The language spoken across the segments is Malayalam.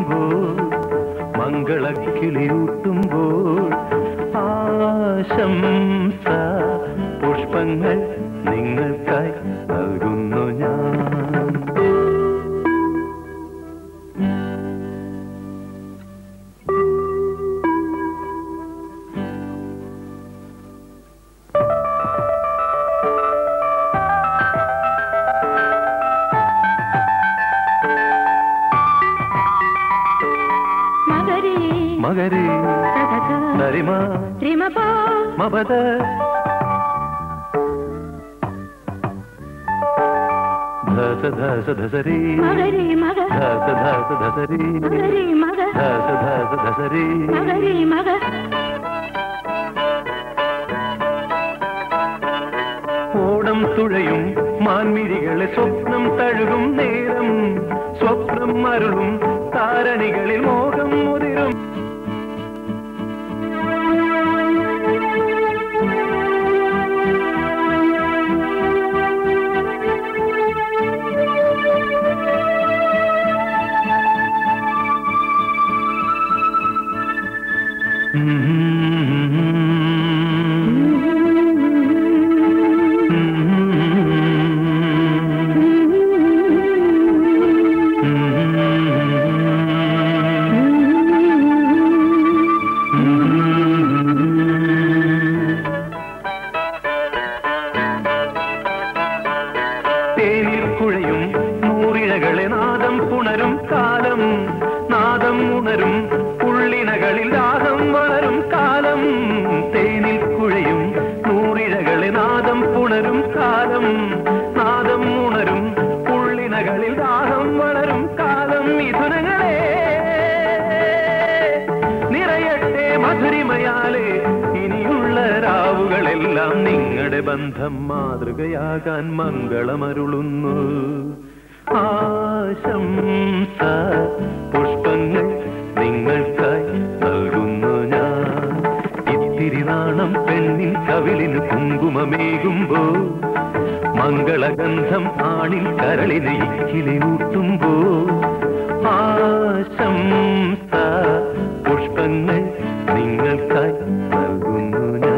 മധുവിധുലൂറുമ്പോൾ മംഗളക്കിളിയൂട്ടുമ്പോൾ ആശംസ പുഷ്പങ്ങൾ നിങ്ങൾക്കായി നൽകുന്നു ഞാൻ മകരേ മകരേ സദഗ സരിമ ത്രിമപ മപദ ധസ ധസ ധസരി മകരേ മക ധസ ധസ ധസരി മകരേ മക ധസ ധസ ധസരി മകരേ മക ഓണം തുഴയും മാൻമിഴികളെ സ്വപ്നം തഴുകും നേരം സ്വപ്നം മരുളും താരണികളിൽ മോഹം മുതിരും തേനിൽ കുഴയും നൂറിഴകളെ നാദം പുണരും കാലം നാദം ഉണരും ഉള്ളിനകളിൽ രാഗം വളരും കാലം തേനിൽ കുഴയും നൂറിഴകളെ നാദം പുണരും കാലം നാദം ഉണരും ഉള്ളിനകളിൽ രാഗം വളരും കാലം മിഥുനങ്ങളെ നിറയട്ടെ മധുരിമയാലെ ഇനിയുള്ള രാവുകളെല്ലാം നിങ്ങളുടെ ബന്ധം മാതൃകയാകാൻ മംഗളമരുളുന്നു ആശംസ പുഷ്പങ്ങൾ നിങ്ങൾക്കായി നൽകുന്നു ഞാൻ ഇത്തിരി നാണം പെണ്ണിൻ കവിളിന് കുങ്കുമമേകുമ്പോ മംഗളഗന്ധം ആണിൽ കരളിന് ഇക്കിലി ഊട്ടുമ്പോ ആശംസ പുഷ്പങ്ങൾ നിങ്ങൾക്കായി നൽകുന്നു ഞാൻ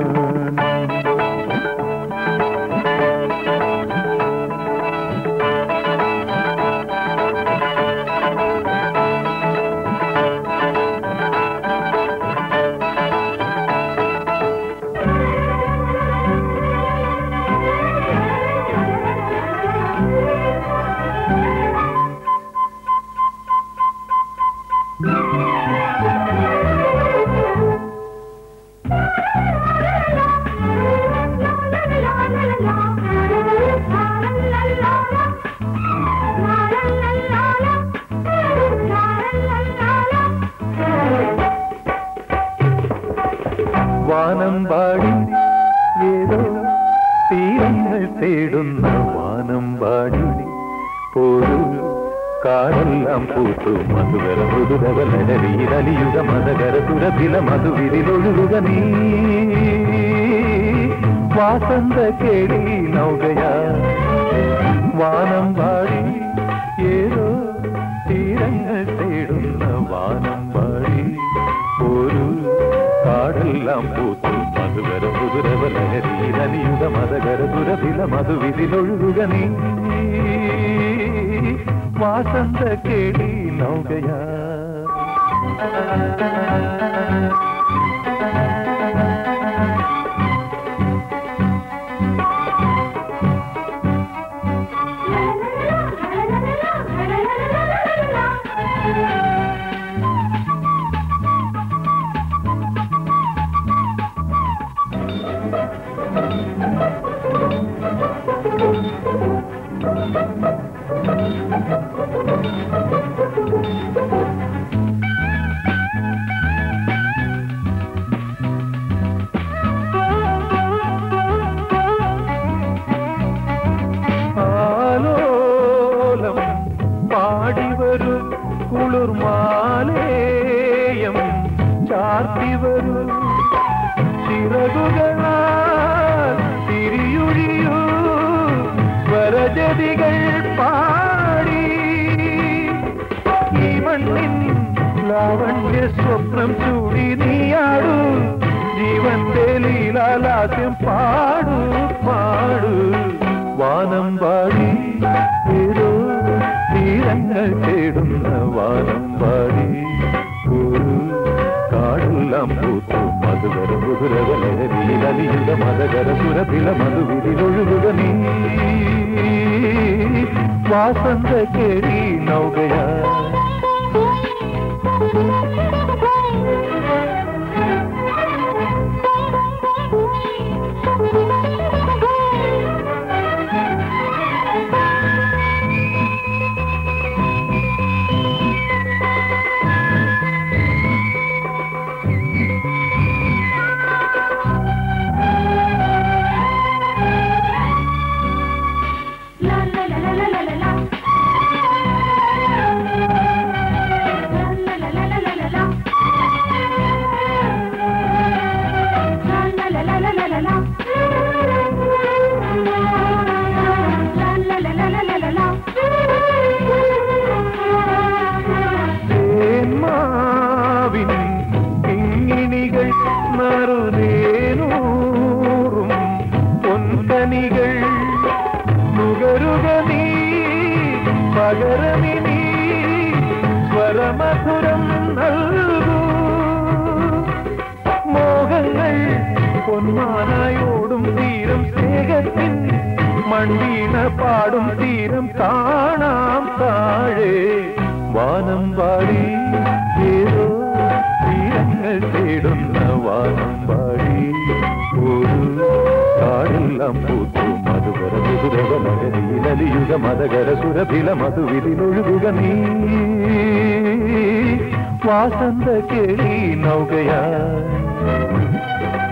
വാനം പാടി ഏതോ തീരങ്ങൾ തേടുന്ന വാനം പാടി പോരു കാടെല്ലാം പൂത്തു മധുകര മൃദുരവലരിയിലലിയുക മതകര സുരഭില മധുവിരിലൊഴുകുക നീ വാസന്ത കേടി നൗകയാ വാനം പാടി ഏതോ തീരങ്ങൾ തേടുന്ന വാനം പാടി ഒരു കാടെല്ലാം പൂത്തു മധുകര കുതിരവലഹരിയിലലിയുക മതകര സുരഭില മധുവിതിലൊഴുകുക നീ വാസന്ത കേടി നൗകയാ ആലോലം പാടിവരു കുളിർമാലേയം ചാർത്തിവരു ചിറകുകളാൽ തിരിയുഴിയൂ സ്വരജതികൾ പാടി ഈ മണ്ണിൻ ലാവണ്യ സ്വപ്നം ചൂടി നീയാടു ജീവന്റെ ലീലാലാസ്യം പാടു പാടു വാനം പാടി ഏതോ തീരങ്ങൾ തേടുന്ന വാനം പാടി ഒരു കാടെല്ലാം പൂത്തു മധുകര മധുരകലഹരിയിലലിയുക മതകര സുരഭില മധുവിരിലൊഴുകുക നീ വാസന്ത കേളി നൗകയാ തേന്മാവിൻ കിങ്ങിണികൾ നറുനേനൂറും പൊൻകനികൾ നുകരുക നീ പകരമിനി സ്വരമധുരം നൽകൂ മോഹങ്ങൾ പൊന്മാനായോടും തീരം സ്നേഹത്തിൻ മണ്ടീന പാടും തീരം കാണാം താഴെ വാനം പാടി ഏതോ തീരങ്ങൾ തേടുന്ന വാനം പാടി ഒരു കാടെല്ലാം പൂത്തു മധുകര മധുരവലഹരിയിലലിയുക മതകര സുരഭില മധുവിലൊഴുകുക നീ വാസന്ത കേളി നൗകയാ